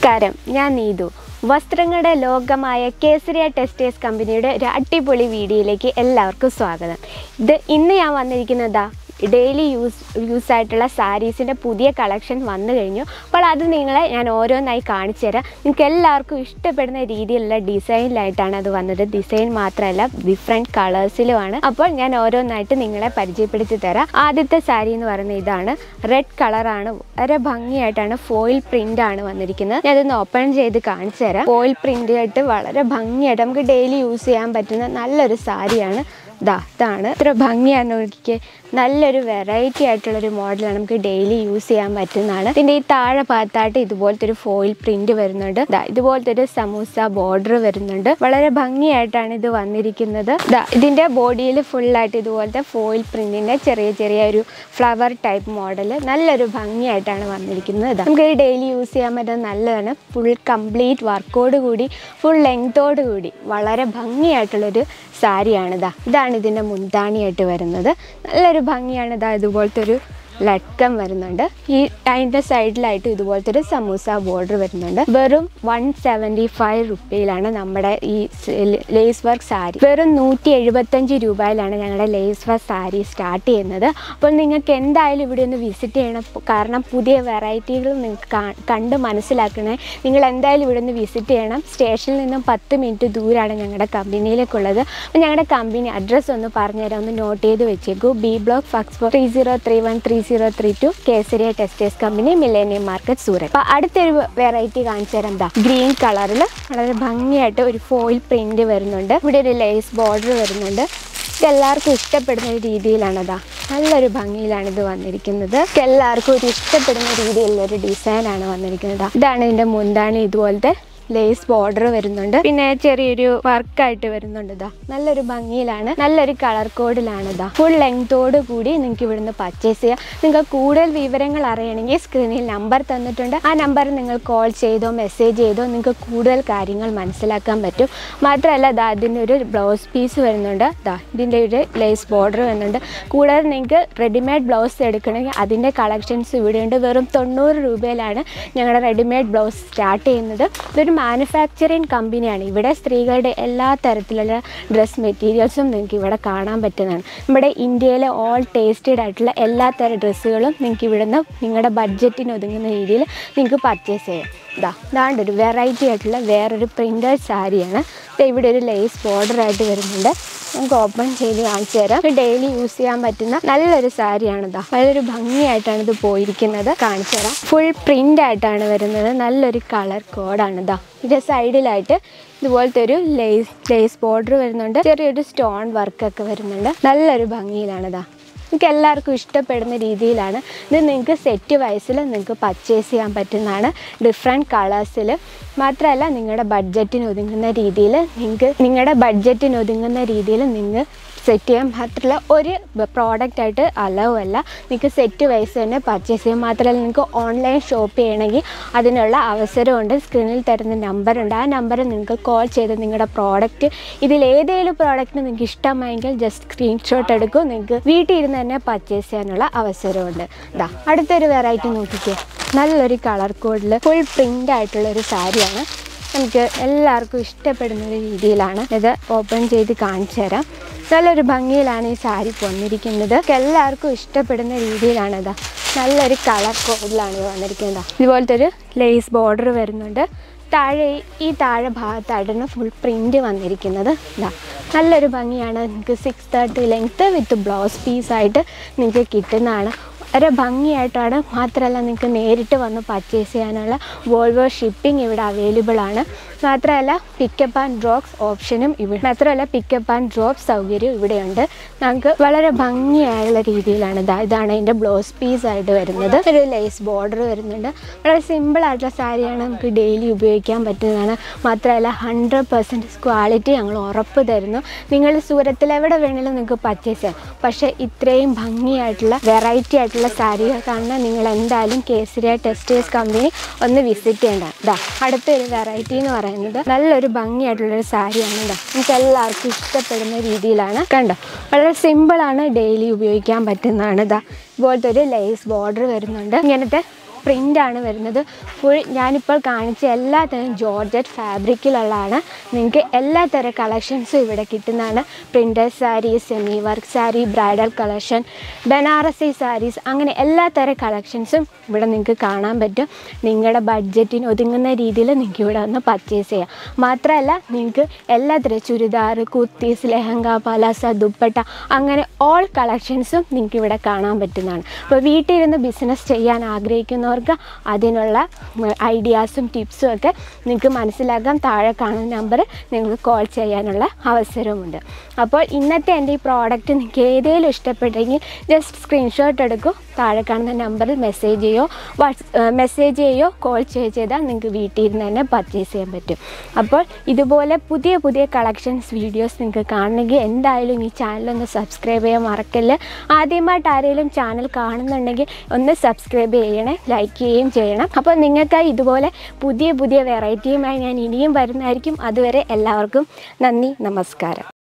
നമസ്കാരം ഞാൻ നീതു വസ്ത്രങ്ങളുടെ ലോകമായ കേസരിയ ടെക്സ്റ്റൈൽസ് കമ്പനിയുടെ ഒരു അടിപൊളി വീഡിയോയിലേക്ക് എല്ലാവർക്കും സ്വാഗതം ഇത് ഇന്ന് ഞാൻ വന്നിരിക്കുന്നതാ ഡെയിലി യൂസ് യൂസ് ആയിട്ടുള്ള സാരീസിൻ്റെ പുതിയ കളക്ഷൻ വന്നു കഴിഞ്ഞു അപ്പോൾ അത് നിങ്ങളെ ഞാൻ ഓരോന്നായി കാണിച്ചു തരാം നിങ്ങൾക്ക് എല്ലാവർക്കും ഇഷ്ടപ്പെടുന്ന രീതിയിലുള്ള ഡിസൈനിലായിട്ടാണ് അത് വന്നത് ഡിസൈൻ മാത്രമല്ല ഡിഫറെൻറ്റ് കളേഴ്സിലുമാണ് അപ്പോൾ ഞാൻ ഓരോന്നായിട്ട് നിങ്ങളെ പരിചയപ്പെടുത്തി തരാം ആദ്യത്തെ സാരി എന്ന് പറയുന്നത് ഇതാണ് റെഡ് കളറാണ് വളരെ ഭംഗിയായിട്ടാണ് ഫോയിൽ പ്രിന്റ് ആണ് വന്നിരിക്കുന്നത് ഞാൻ ഇതൊന്ന് ഓപ്പൺ ചെയ്ത് കാണിച്ചു തരാം ഫോയിൽ പ്രിന്റ് ആയിട്ട് വളരെ ഭംഗിയായിട്ട് നമുക്ക് ഡെയിലി യൂസ് ചെയ്യാൻ പറ്റുന്ന നല്ലൊരു സാരിയാണ് ദാ ഇതാണ് ഇത്ര ഭംഗിയാണ് നോക്കിക്ക് നല്ലൊരു വെറൈറ്റി ആയിട്ടുള്ളൊരു മോഡലാണ് നമുക്ക് ഡെയിലി യൂസ് ചെയ്യാൻ പറ്റുന്നതാണ് ഇതിൻ്റെ ഈ താഴെ ഭാഗത്തായിട്ട് ഇതുപോലത്തെ ഒരു ഫോയിൽ പ്രിന്റ് വരുന്നുണ്ട് ദാ ഇതുപോലത്തെ ഒരു സമൂസ ബോർഡർ വരുന്നുണ്ട് വളരെ ഭംഗിയായിട്ടാണ് ഇത് വന്നിരിക്കുന്നത് ദാ ഇതിൻ്റെ ബോഡിയിൽ ഫുള്ളായിട്ട് ഇതുപോലത്തെ ഫോയിൽ പ്രിന്റിൻ്റെ ചെറിയ ചെറിയ ഒരു ഫ്ലവർ ടൈപ്പ് മോഡൽ നല്ലൊരു ഭംഗിയായിട്ടാണ് വന്നിരിക്കുന്നത് ദാ നമുക്ക് ഡെയിലി യൂസ് ചെയ്യാൻ പറ്റുന്ന നല്ലതാണ് ഫുൾ കംപ്ലീറ്റ് വർക്കോട് കൂടി ഫുൾ ലെങ്തോട് കൂടി വളരെ ഭംഗിയായിട്ടുള്ളൊരു സാരിയാണ് ഇതാ ഇതാണ് ഇതിൻ്റെ മുന്താണിയായിട്ട് വരുന്നത് നല്ലൊരു ഭംഗിയാണ് ഇതാ ഇതുപോലത്തെ ഒരു ലട്ടക്കം വരുന്നുണ്ട് ഈ അതിൻ്റെ സൈഡിലായിട്ട് ഇതുപോലത്തെ ഒരു സമൂസ ബോർഡർ വരുന്നുണ്ട് വെറും വൺ സെവൻറ്റി ഫൈവ് റുപ്പിയിലാണ് നമ്മുടെ ഈ ലേസ് വർക്ക് സാരി വെറും നൂറ്റി എഴുപത്തഞ്ച് രൂപയിലാണ് ഞങ്ങളുടെ ലേസ് വർക്ക് സാരി സ്റ്റാർട്ട് ചെയ്യുന്നത് അപ്പോൾ നിങ്ങൾക്ക് എന്തായാലും ഇവിടെ ഒന്ന് വിസിറ്റ് ചെയ്യണം കാരണം പുതിയ വെറൈറ്റികൾ നിങ്ങൾക്ക് കാ- കണ്ട് മനസ്സിലാക്കണേ നിങ്ങൾ എന്തായാലും ഇവിടെ ഒന്ന് വിസിറ്റ് ചെയ്യണം സ്റ്റേഷനിൽ നിന്നും പത്ത് മിനിറ്റ് ദൂരമാണ് ഞങ്ങളുടെ കമ്പനിയിലേക്കുള്ളത് അപ്പോൾ ഞങ്ങളുടെ കമ്പനി അഡ്രസ്സ് ഒന്ന് പറഞ്ഞുതരാം ഒന്ന് നോട്ട് ചെയ്ത് വെച്ചേക്കൂ B block fax four three zero three one three zero three two Kesariya textiles company millennium market Surat അപ്പോൾ അടുത്തൊരു വെറൈറ്റി കാണിച്ചു തരാം എന്താ ഗ്രീൻ കളറിൽ വളരെ ഭംഗിയായിട്ട് ഒരു ഫോയിൽ പ്രിന്റ് വരുന്നുണ്ട് ഇവിടെ ഒരു ലേസ് ബോർഡർ വരുന്നുണ്ട് ഇത് എല്ലാവർക്കും ഇഷ്ടപ്പെടുന്ന ഒരു രീതിയിലാണതാ നല്ലൊരു ഭംഗിയിലാണ് ഇത് വന്നിരിക്കുന്നത് ഇത് എല്ലാവർക്കും ഒരു ഇഷ്ടപ്പെടുന്ന രീതിയിലുള്ള ഒരു ഡിസൈനാണ് വന്നിരിക്കുന്നത് ഇതാണ് ഇതിൻ്റെ മുന്താണി ഇതുപോലത്തെ ലേസ് ബോർഡർ വരുന്നുണ്ട് പിന്നെ ചെറിയൊരു വർക്കായിട്ട് വരുന്നുണ്ട് ഇതാ നല്ലൊരു ഭംഗിയിലാണ് നല്ലൊരു കളർ കോഡിലാണ് ഇതാ ഫുൾ ലെങ്തോട് കൂടി നിങ്ങൾക്ക് ഇവിടുന്ന് പർച്ചേസ് ചെയ്യാം നിങ്ങൾക്ക് കൂടുതൽ വിവരങ്ങൾ അറിയണമെങ്കിൽ സ്ക്രീനിൽ നമ്പർ തന്നിട്ടുണ്ട് ആ നമ്പർ നിങ്ങൾ കോൾ ചെയ്തോ മെസ്സേജ് ചെയ്തോ നിങ്ങൾക്ക് കൂടുതൽ കാര്യങ്ങൾ മനസ്സിലാക്കാൻ പറ്റും മാത്രമല്ല ദാ ഇതിൻ്റെ ഒരു ബ്ലൗസ് പീസ് വരുന്നുണ്ട് ദാ ഇതിൻ്റെ ഒരു ലേസ് ബോർഡർ വരുന്നുണ്ട് കൂടാതെ നിങ്ങൾക്ക് റെഡിമെയ്ഡ് ബ്ലൗസ് എടുക്കണമെങ്കിൽ അതിൻ്റെ കളക്ഷൻസ് ഇവിടെയുണ്ട് വെറും തൊണ്ണൂറ് രൂപയിലാണ് ഞങ്ങളുടെ റെഡിമെയ്ഡ് ബ്ലൗസ് സ്റ്റാർട്ട് ചെയ്യുന്നത് ഇതൊരു മാനുഫാക്ചറിങ് കമ്പനിയാണ് ഇവിടെ സ്ത്രീകളുടെ എല്ലാ തരത്തിലുള്ള ഡ്രസ് മെറ്റീരിയൽസും നിങ്ങൾക്ക് ഇവിടെ കാണാൻ പറ്റുന്നതാണ് നമ്മുടെ ഇന്ത്യയിലെ ഓൾ ടേസ്റ്റഡ് ആയിട്ടുള്ള എല്ലാ തരം ഡ്രസ്സുകളും നിങ്ങൾക്ക് ഇവിടുന്ന് നിങ്ങളുടെ ബഡ്ജറ്റിന് ഒതുങ്ങുന്ന രീതിയിൽ നിങ്ങൾക്ക് പർച്ചേസ് ചെയ്യാം ഇതാ ഇതാണ്ട് ഒരു വെറൈറ്റി ആയിട്ടുള്ള വേറൊരു പ്രിൻറ്റഡ് സാരിയാണ് ദേ ഇവിടെ ഒരു ലേസ് ബോർഡർ ആയിട്ട് വരുന്നുണ്ട് നമുക്ക് ഓപ്പൺ ചെയ്ത് കാണിച്ചു തരാം ഡെയിലി യൂസ് ചെയ്യാൻ പറ്റുന്ന നല്ലൊരു സാരിയാണ് ഇതാ നല്ലൊരു ഭംഗിയായിട്ടാണ് ഇത് പോയിരിക്കുന്നത് കാണിച്ചു തരാം ഫുൾ പ്രിൻ്റ് ആയിട്ടാണ് വരുന്നത് നല്ലൊരു കളർ കോഡാണ് ഇതാ ഇതിൻ്റെ സൈഡിലായിട്ട് ഇതുപോലത്തെ ഒരു ലേസ് ലേസ് ബോർഡർ വരുന്നുണ്ട് ചെറിയൊരു സ്റ്റോൺ വർക്കൊക്കെ വരുന്നുണ്ട് നല്ലൊരു ഭംഗിയിലാണ് ഇതാ നിങ്ങൾക്ക് എല്ലാവർക്കും ഇഷ്ടപ്പെടുന്ന രീതിയിലാണ് ഇത് നിങ്ങൾക്ക് സെറ്റ് വൈസിൽ നിങ്ങൾക്ക് പർച്ചേസ് ചെയ്യാൻ പറ്റുന്നതാണ് ഡിഫറെൻറ്റ് കളേഴ്സിൽ മാത്രമല്ല നിങ്ങളുടെ ബഡ്ജറ്റിന് ഒതുങ്ങുന്ന രീതിയിൽ നിങ്ങൾക്ക് നിങ്ങളുടെ ബഡ്ജറ്റിന് ഒതുങ്ങുന്ന രീതിയിൽ നിങ്ങൾ സെറ്റ് ചെയ്യാൻ മാത്രമല്ല ഒരു പ്രോഡക്റ്റ് ആയിട്ട് അലവ് അല്ല നിങ്ങൾക്ക് സെറ്റ് വൈസ് തന്നെ പർച്ചേസ് ചെയ്യാം മാത്രമല്ല നിങ്ങൾക്ക് ഓൺലൈൻ ഷോപ്പ് ചെയ്യണമെങ്കിൽ അതിനുള്ള അവസരമുണ്ട് സ്ക്രീനിൽ തരുന്ന നമ്പറുണ്ട് ആ നമ്പറിൽ നിങ്ങൾക്ക് കോൾ ചെയ്ത് നിങ്ങളുടെ പ്രോഡക്റ്റ് ഇതിൽ ഏതെങ്കിലും പ്രോഡക്റ്റ് നിങ്ങൾക്ക് ഇഷ്ടമായെങ്കിൽ ജസ്റ്റ് സ്ക്രീൻഷോട്ട് എടുക്കും നിങ്ങൾക്ക് വീട്ടിൽ ഇരുന്ന് തന്നെ പർച്ചേസ് ചെയ്യാനുള്ള അവസരമുണ്ട് ഇതാ അടുത്തൊരു വെറൈറ്റി നോക്കിക്കേ നല്ലൊരു കളർ കോഡിൽ ഫുൾ പ്രിൻ്റ് ആയിട്ടുള്ള ഒരു സാരിയാണ് നമുക്ക് എല്ലാവർക്കും ഇഷ്ടപ്പെടുന്ന ഒരു രീതിയിലാണ് ഇത് ഓപ്പൺ ചെയ്ത് കാണിച്ചു തരാം നല്ലൊരു ഭംഗിയിലാണ് ഈ സാരി വന്നിരിക്കുന്നത് എല്ലാവർക്കും ഇഷ്ടപ്പെടുന്ന രീതിയിലാണ് ഇതാ നല്ലൊരു കളർ കോഡിലാണ് ഇത് വന്നിരിക്കുന്നത് ഇതുപോലത്തെ ഒരു ലേസ് ബോർഡർ വരുന്നുണ്ട് താഴെ ഈ- ഈ താഴെ ഭാഗത്തായിട്ടാണ് ഫുൾ പ്രിൻ്റ് വന്നിരിക്കുന്നത് ഇതാ നല്ലൊരു ഭംഗിയാണ് നിങ്ങൾക്ക് six thirty length with blouse പീസായിട്ട് നിങ്ങൾക്ക് കിട്ടുന്നതാണ് വളരെ ഭംഗിയായിട്ടാണ് മാത്രമല്ല നിങ്ങൾക്ക് നേരിട്ട് വന്ന് പർച്ചേസ് ചെയ്യാനുള്ള വോൾവോ ഷിപ്പിംഗ് ഇവിടെ അവൈലബിൾ ആണ് മാത്രമല്ല പിക്കപ്പ് ആൻഡ് ഡ്രോപ്സ് ഓപ്ഷനും ഇവിടെ മാത്രമല്ല പിക്കപ്പ് ആൻഡ് ഡ്രോപ്പ് സൗകര്യം ഇവിടെയുണ്ട് നമുക്ക് വളരെ ഭംഗിയായുള്ള രീതിയിലാണ് ഇതാ ഇതാണ് അതിൻ്റെ ബ്ലൗസ് പീസ് ആയിട്ട് വരുന്നത് ഒരു ലേസ് ബോർഡർ വരുന്നുണ്ട് വളരെ സിമ്പിൾ ആയിട്ടുള്ള സാരിയാണ് നമുക്ക് ഡെയിലി ഉപയോഗിക്കാൻ പറ്റുന്നതാണ് മാത്രമല്ല ഹൺഡ്രഡ് പെർസെൻറ്റ് ക്വാളിറ്റി ഞങ്ങൾ ഉറപ്പ് തരുന്നു നിങ്ങൾ സൂരത്തിൽ എവിടെ വേണമെങ്കിലും നിങ്ങൾക്ക് പർച്ചേസ് ചെയ്യാം പക്ഷേ ഇത്രയും ഭംഗിയായിട്ടുള്ള വെറൈറ്റി ആയിട്ടുള്ള സാരികൾ കാണാൻ നിങ്ങൾ എന്തായാലും കേസരിയ ടെക്സ്റ്റൈൽസ് കമ്പനി ഒന്ന് വിസിറ്റ് ചെയ്യേണ്ട ഇതാ അടുത്തൊരു വെറൈറ്റി എന്ന് പറയുന്നത് നല്ലൊരു ഭംഗിയായിട്ടുള്ളൊരു സാരിയാണ് ഇതാ നമുക്ക് എല്ലാവർക്കും ഇഷ്ടപ്പെടുന്ന രീതിയിലാണ് കണ്ടോ വളരെ സിമ്പിളാണ് ഡെയിലി ഉപയോഗിക്കാൻ പറ്റുന്നതാണ് ഇതാ ഇതുപോലത്തെ ഒരു ലേസ് ബോർഡർ വരുന്നുണ്ട് ഇങ്ങനത്തെ പ്രിൻ്റാണ് വരുന്നത് ഫുൾ ഞാനിപ്പോൾ കാണിച്ച എല്ലാ തരം ജോർജറ്റ് ഫാബ്രിക്കിലുള്ളതാണ് നിങ്ങൾക്ക് എല്ലാ തരം കളക്ഷൻസും ഇവിടെ കിട്ടുന്നതാണ് printed saris semi work sari bridal collection Banarasi saris അങ്ങനെ എല്ലാ തരം കളക്ഷൻസും ഇവിടെ നിങ്ങൾക്ക് കാണാൻ പറ്റും നിങ്ങളുടെ ബഡ്ജറ്റിന് ഒതുങ്ങുന്ന രീതിയിൽ നിങ്ങൾക്ക് ഇവിടെ വന്ന് പർച്ചേസ് ചെയ്യാം മാത്രമല്ല നിങ്ങൾക്ക് എല്ലാ തരം ചുരിദാർ കുർത്തീസ് ലെഹങ്ക പലാസ ദുപ്പട്ട അങ്ങനെ ഓൾ കളക്ഷൻസും നിങ്ങൾക്ക് ഇവിടെ കാണാൻ പറ്റുന്നതാണ് അപ്പോൾ വീട്ടിലിരുന്ന് ബിസിനസ് ചെയ്യാൻ ആഗ്രഹിക്കുന്നവർക്ക് അതിനുള്ള ഐഡിയാസും ടിപ്സും ഒക്കെ നിങ്ങൾക്ക് മനസ്സിലാക്കാം താഴെ കാണുന്ന നമ്പർ നിങ്ങൾക്ക് കോൾ ചെയ്യാനുള്ള അവസരമുണ്ട് അപ്പോൾ ഇന്നത്തെ എൻ്റെ ഈ പ്രോഡക്റ്റ് നിങ്ങൾക്ക് ഏതെങ്കിലും ഇഷ്ടപ്പെട്ടെങ്കിൽ ജസ്റ്റ് സ്ക്രീൻഷോട്ട് എടുക്കൂ താഴെ കാണുന്ന നമ്പറിൽ മെസ്സേജ് ചെയ്യോ വാട്സ് മെസ്സേജ് ചെയ്യോ കോൾ ചെയ്യോ ചെയ്താൽ നിങ്ങൾക്ക് വീട്ടിൽ ഇരുന്ന് തന്നെ പർച്ചേസ് ചെയ്യാൻ പറ്റും അപ്പോൾ ഇതുപോലെ പുതിയ പുതിയ കളക്ഷൻസ് വീഡിയോസ് നിങ്ങൾക്ക് കാണണമെങ്കിൽ എന്തായാലും ഈ ചാനലൊന്ന് സബ്സ്ക്രൈബ് ചെയ്യാൻ മറക്കല്ല് ആദ്യമായിട്ട് ആരെങ്കിലും ചാനൽ കാണുന്നുണ്ടെങ്കിൽ ഒന്ന് സബ്സ്ക്രൈബ് ചെയ്യണേ ലൈക്ക് ചെയ്യുകയും ചെയ്യണം അപ്പോൾ നിങ്ങൾക്ക് ഇതുപോലെ പുതിയ പുതിയ വെറൈറ്റിയുമായി ഞാൻ ഇനിയും വരുന്നതായിരിക്കും അതുവരെ എല്ലാവർക്കും നന്ദി നമസ്കാരം